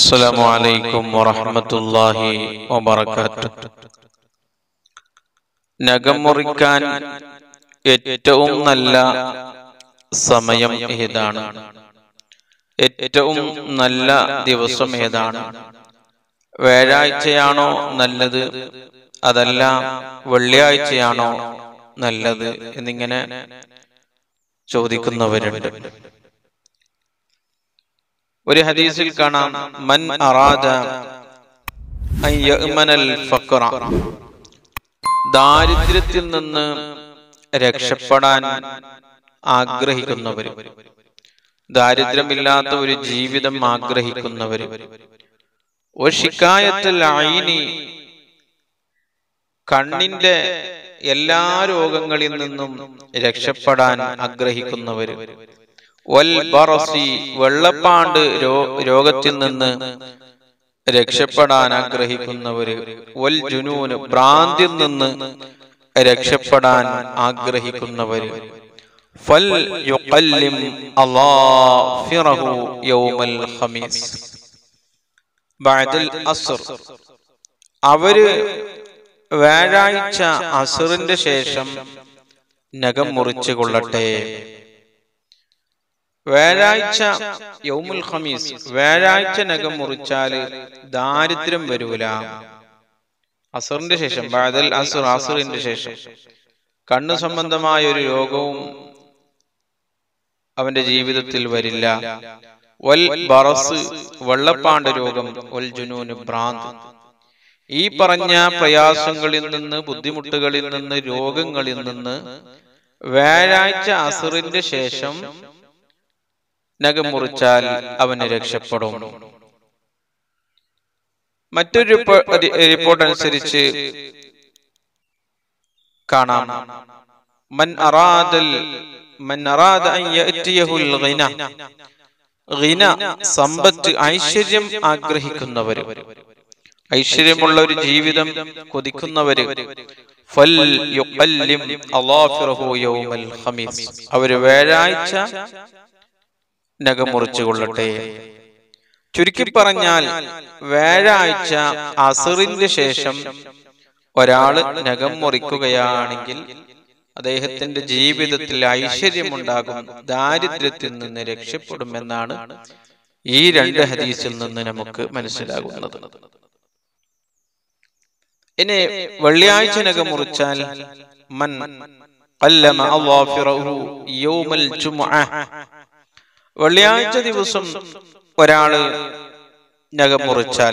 السلام عليكم ورحمة الله وبركاته നഖം മുറിക്കാൻ ഏറ്റവും നല്ല സമയം ഏതാണ് ഏറ്റവും നല്ല ദിവസം ഏതാണ് വ്യാഴാഴ്ചയാണോ നല്ലത് അതല്ല വെള്ളിയാഴ്ചയാണോ നല്ലത് എന്നിങ്ങനെ ചോദിക്കുന്നവരുണ്ട് ഒരു ഹദീസിൽ കാണാം മൻ അറാദ അൻ യഅ്മനൽ ഫഖറ ദാരിദ്ര്യത്തിൽ നിന്ന് രക്ഷപ്പെടാൻ ആഗ്രഹിക്കുന്നവർ ദാരിദ്ര്യമില്ലാത്ത ഒരു ജീവിതം ആഗ്രഹിക്കുന്നവർ ഒഷിക്കായത്തിൽ ഐനി കണ്ണിന്റെ എല്ലാ രോഗങ്ങളിൽ നിന്നും രക്ഷപ്പെടാൻ ആഗ്രഹിക്കുന്നവർ വൽ ബറസി വെള്ളപ്പാണ്ട് രോഗത്തിൽ നിന്ന് രക്ഷപ്പെടാൻ ആഗ്രഹിക്കുന്നവര് വൽ ജുനൂന് ഭ്രാന്തിൽ നിന്ന് രക്ഷപ്പെടാൻ ആഗ്രഹിക്കുന്നവര് ഫൽ യുഖല്ലിം അളാഫിറഹു യൗമൽ ഖമീസ് ബഅദൽ അസ്ർ അവര് വ്യാഴാഴ്ച അസറിന്റെ ശേഷം നഖം മുറിച്ചു കൊള്ളട്ടെ വ്യാഴാഴ്ച യൗമുൽ ഖമീസ് വ്യാഴാഴ്ച നഖം മുറിച്ചാല് ദാരിദ്ര്യം വരൂല അസറിന്റെ ശേഷം ബാദൽ അസുർ അസുറിന്റെ ശേഷം കണ്ണു സംബന്ധമായ ഒരു രോഗവും അവന്റെ ജീവിതത്തിൽ വരില്ല വൽ ബറസ് വെള്ളപ്പാണ്ട് രോഗം വൽ ജുനൂന് ഭ്രാന്ത് ഈ പറഞ്ഞ പ്രയാസങ്ങളിൽ നിന്ന് ബുദ്ധിമുട്ടുകളിൽ നിന്ന് രോഗങ്ങളിൽ നിന്ന് വ്യാഴാഴ്ച അസുറിന്റെ ശേഷം നഖം മുറിച്ചാൽ അവന് രക്ഷപ്പെടും മറ്റൊരു റിപ്പോർട്ട് അനുസരിച്ച് കാണാം മൻ അറാദൽ മൻ അറാദ അൻ യഅതിയഹുൽ ഗിന ഗിന സമ്പത്ത് ഐശ്വര്യം ആഗ്രഹിക്കുന്നവർ ഐശ്വര്യമുള്ള ഒരു ജീവിതം കൊതിക്കുന്നവര് ഫൽ യുഖല്ലിം അളാഫിറഹു യൗമൽ ഖമീസ് അവർ വ്യാഴാഴ്ച നഖം മുറിച്ചു കൊള്ളട്ടെ ചുരുക്കി പറഞ്ഞാൽ വ്യാഴാഴ്ച അസറിന്റെ ശേഷം ഒരാള് നഖം മുറിക്കുകയാണെങ്കിൽ അദ്ദേഹത്തിന്റെ ജീവിതത്തിൽ ഐശ്വര്യമുണ്ടാകും ദാരിദ്ര്യത്തിൽ നിന്ന് രക്ഷപ്പെടുമെന്നാണ് ഈ രണ്ട് ഹദീസിൽ നിന്ന് നമുക്ക് മനസ്സിലാകുന്നത് ഇനി വെള്ളിയാഴ്ച നഖം മുറിച്ചാൽ മൻ قلم أظافره يوم الجمعة വെള്ളിയാഴ്ച ദിവസം ഒരാള് നഖം മുറിച്ചാൽ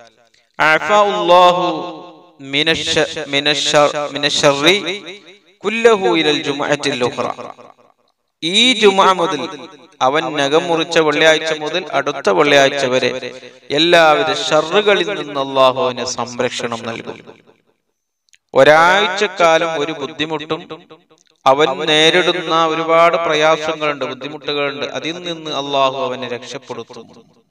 ഈ ജുമ മുതൽ അവൻ നഖം മുറിച്ച വെള്ളിയാഴ്ച മുതൽ അടുത്ത വെള്ളിയാഴ്ച വരെ എല്ലാവിധ ഷറുകളിൽ നിന്ന് അള്ളാഹു അവന് സംരക്ഷണം നൽകും ഒരാഴ്ചക്കാലം ഒരു ബുദ്ധിമുട്ടും അവൻ നേരിടുന്ന ഒരുപാട് പ്രയാസങ്ങളുണ്ട് ബുദ്ധിമുട്ടുകളുണ്ട് അതിൽ നിന്ന് അള്ളാഹു അവനെ രക്ഷപ്പെടുത്തും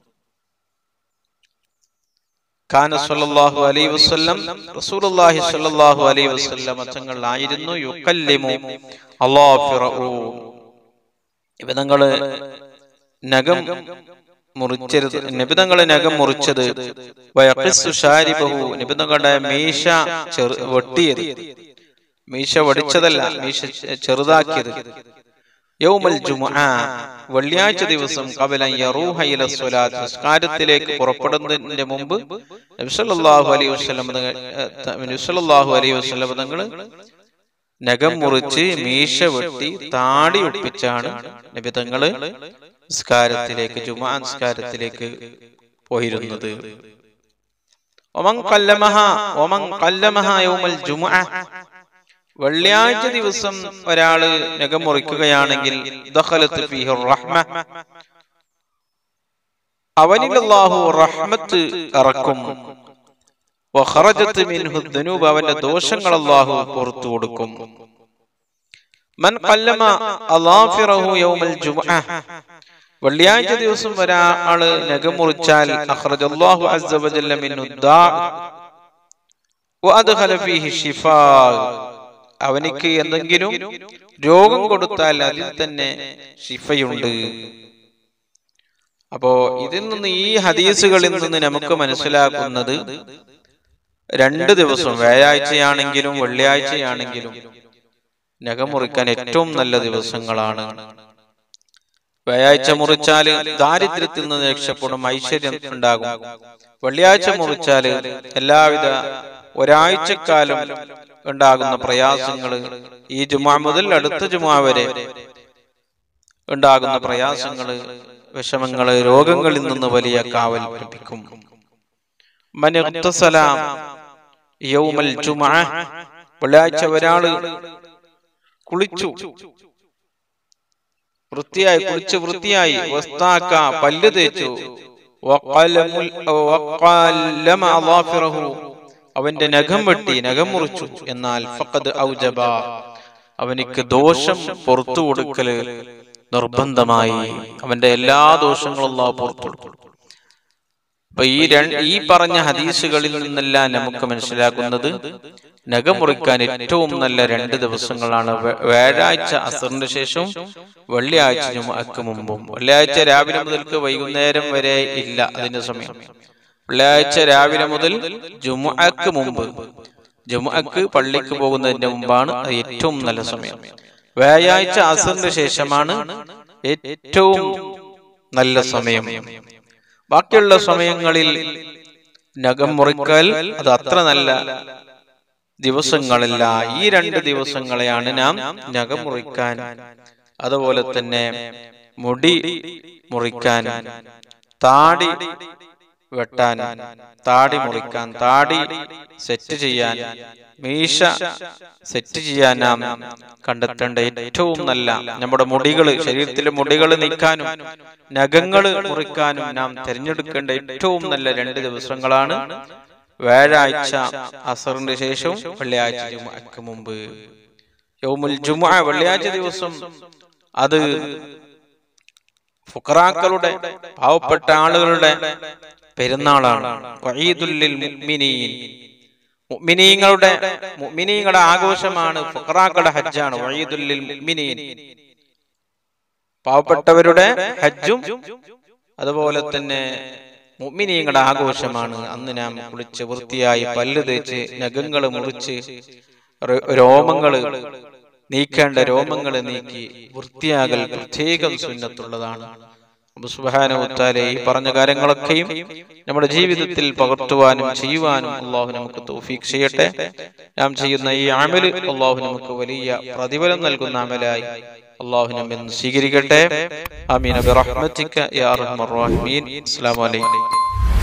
ഖാന സല്ലല്ലാഹു അലൈഹി വസല്ലം റസൂലുള്ളാഹി സല്ലല്ലാഹു അലൈഹി വസല്ലം തങ്ങൾ ആയിരുന്നു യുക്കല്ലിമു അല്ലാഫിറു ഇവതങ്ങള് നഖം മുറിച്ചരുത് നിബിതങ്ങളെ നഖം മുറിച്ചത് നിബിതങ്ങളുടെ മീശ ചെറു വെട്ടിയത് മീശ വടിച്ചതല്ല മീശ ചെറുതാക്കിയത് യൗമൽ ജുമുഅ വെള്ളിയാഴ്ച ദിവസം കബലൻ യറൂഹ ഇല സ്വലാത്ത് നിസ്കാരത്തിലേക്ക് പുറപ്പെടുന്നതിന്റെ മുമ്പ് നബി സല്ലല്ലാഹു അലൈഹി വസല്ലം നബി സല്ലല്ലാഹു അലൈഹി വസല്ലം തങ്ങൾ നഖം മുറിച്ച് മീശ വെട്ടി താടി ഒപ്പിച്ചാണ് നബി തങ്ങള് നിസ്കാരത്തിലേക്ക് ജുമാ നിസ്കാരത്തിലേക്ക് പോയിരുന്നത് ഒമൻ കല്ലമഹ ഒമൻ കല്ലമഹ യൗമൽ ജുമുഅ വെള്ളിയാഴ്ച ദിവസം ഒരാള് നഖം മുറിക്കുകയാണെങ്കിൽ അവനിൽ അള്ളാഹു റഹ്മത്ത് ഇറക്കും അവന്റെ ദോഷങ്ങൾ അള്ളാഹു പുറത്തു കൊടുക്കും മൻ കല്ലമ അലാഫിറഹു യൗമൽ ജുമുഅ വെള്ളിയാഴ്ച ദിവസം ഒരാള് നഖം മുറിച്ചാൽ അഖ്റജല്ലാഹു അസ്സ വജല്ല മിൻഹു ദാ വഅദ്ഖല ഫീഹി ഷിഫാ അവനിക്ക് എന്തെങ്കിലും രോഗം കൊടുത്താൽ അതിൽ തന്നെ ഷിഫയുണ്ട് അപ്പോ ഇതിൽ നിന്ന് ഈ ഹദീസുകളിൽ നിന്ന് നമുക്ക് മനസ്സിലാക്കുന്നത് രണ്ട് ദിവസം വ്യാഴാഴ്ചയാണെങ്കിലും വെള്ളിയാഴ്ചയാണെങ്കിലും നഖം മുറിക്കാൻ ഏറ്റവും നല്ല ദിവസങ്ങളാണ് വ്യാഴാഴ്ച മുറിച്ചാല് ദാരിദ്ര്യത്തിൽ നിന്ന് രക്ഷപ്പെടും ഐശ്വര്യം ഉണ്ടാകും വെള്ളിയാഴ്ച മുറിച്ചാല് എല്ലാവിധ ഒരാഴ്ചക്കാലം ഉണ്ടാകുന്ന പ്രയാസങ്ങൾ ഈ ജുമാ മുതൽ അടുത്ത ജുമാ വരെ ഉണ്ടാകുന്ന പ്രയാസങ്ങള് വിഷമങ്ങള് രോഗങ്ങളിൽ നിന്ന് വലിയ കാവൽ ലഭിക്കും മൻ ഇഗ്തസല യൗമൽ ജുമഅ വെള്ളിയാഴ്ച ഒരാള് കുളിച്ചു വൃത്തിയായി കുളിച്ച് വൃത്തിയായി വസ്താക്ക പല്ല് തേച്ചു വഖലമുൽ- വഖലമ അളാഫിറഹു. അവന്റെ നഖം വെട്ടി നഖം മുറിച്ചു എന്നാൽ ഫഖദ് ഔജബ അവനിക്ക് ദോഷം പുറത്തു കൊടുക്കല് നിർബന്ധമായി അവന്റെ എല്ലാ ദോഷങ്ങളും അള്ളാഹു പുറത്തു കൊടുക്കും അപ്പൊ ഈ രണ്ട് ഈ പറഞ്ഞ ഹദീസുകളിൽ നിന്നെല്ലാം നമുക്ക് മനസ്സിലാക്കുന്നത് നഖമുറിക്കാൻ ഏറ്റവും നല്ല രണ്ട് ദിവസങ്ങളാണ് വേ- വ്യാഴാഴ്ച അസറിന് ശേഷവും വെള്ളിയാഴ്ച ജുമുഅക്ക് മുമ്പും വെള്ളിയാഴ്ച രാവിലെ മുതൽക്ക് വൈകുന്നേരം വരെ ഇല്ല അതിന്റെ സമയം വെള്ളിയാഴ്ച രാവിലെ മുതൽ ജുമുഅക്ക് മുമ്പ് ജുമുഅക്ക് പള്ളിക്ക് പോകുന്നതിന്റെ മുമ്പാണ് അത് ഏറ്റവും നല്ല സമയം വ്യാഴാഴ്ച അസറിന് ശേഷമാണ് ഏറ്റവും നല്ല സമയം ബാക്കിയുള്ള സമയങ്ങളിൽ നഖം മുറിക്കൽ അത് അത്ര നല്ല ദിവസങ്ങളല്ല ഈ രണ്ട് ദിവസങ്ങളെയാണ് നാം നഖം മുറിക്കാൻ അതുപോലെ തന്നെ മുടി മുറിക്കാൻ താടി വെട്ടാൻ താടി മുറിക്കാൻ താടി സെറ്റ് ചെയ്യാൻ മീശ സെറ്റ് ചെയ്യാൻ നാം കണ്ടെത്തേണ്ട ഏറ്റവും നല്ല നമ്മുടെ മുടികള് ശരീരത്തിലെ മുടികൾ നീക്കാനും നഖങ്ങള് മുറിക്കാനും നാം തിരഞ്ഞെടുക്കേണ്ട ഏറ്റവും നല്ല രണ്ട് ദിവസങ്ങളാണ് വ്യാഴാഴ്ച അസറിന്റെ ശേഷവും വെള്ളിയാഴ്ച ജുമുഅക്ക് മുമ്പ് യൗമുൽ ജുമുഅ വെള്ളിയാഴ്ച ദിവസം അത് ഫുഖറാക്കളുടെ പാവപ്പെട്ട ആളുകളുടെ പെരുന്നാളാണ് വഈദുല്ലിൽ മുഅ്മിനീൻ മുഅ്മിനീങ്ങളുടെ മുഅ്മിനീങ്ങളുടെ ആഘോഷമാണ് ഫുഖറാക്കളുടെ ഹജ്ജാണ് വഈദുല്ലിൽ മുഅ്മിനീൻ പാവപ്പെട്ടവരുടെ ഹജ്ജും അതുപോലെ തന്നെ മുഅ്മിനീങ്ങളുടെ ആഘോഷമാണ് അന്ന് നാം കുളിച്ച് വൃത്തിയായി പല്ല് തേച്ച് നഖങ്ങൾ മുറിച്ച് റോ- രോമങ്ങള് നീക്കേണ്ട രോമങ്ങള് നീക്കി വൃത്തിയാകൽ പ്രത്യേകം സുന്നത്തുള്ളതാണ് അപ്പൊ സുബ്ഹാനഹുവതാല ഈ പറഞ്ഞ കാര്യങ്ങളൊക്കെയും നമ്മുടെ ജീവിതത്തിൽ പകർത്തുവാനും ചെയ്യുവാനും അള്ളാഹു നമുക്ക് തൗഫീഖ് ചെയ്യട്ടെ നാം ചെയ്യുന്ന ഈ അമല് അള്ളാഹു നമുക്ക് വലിയ പ്രതിഫലം നൽകുന്ന അമലായി അള്ളാഹു നമ്മെ സ്വീകരിക്കട്ടെ ആമീൻ ബിറഹ്മതിക യാ അർഹമർ റഹീമീൻ അസ്സലാമു അലൈക്കും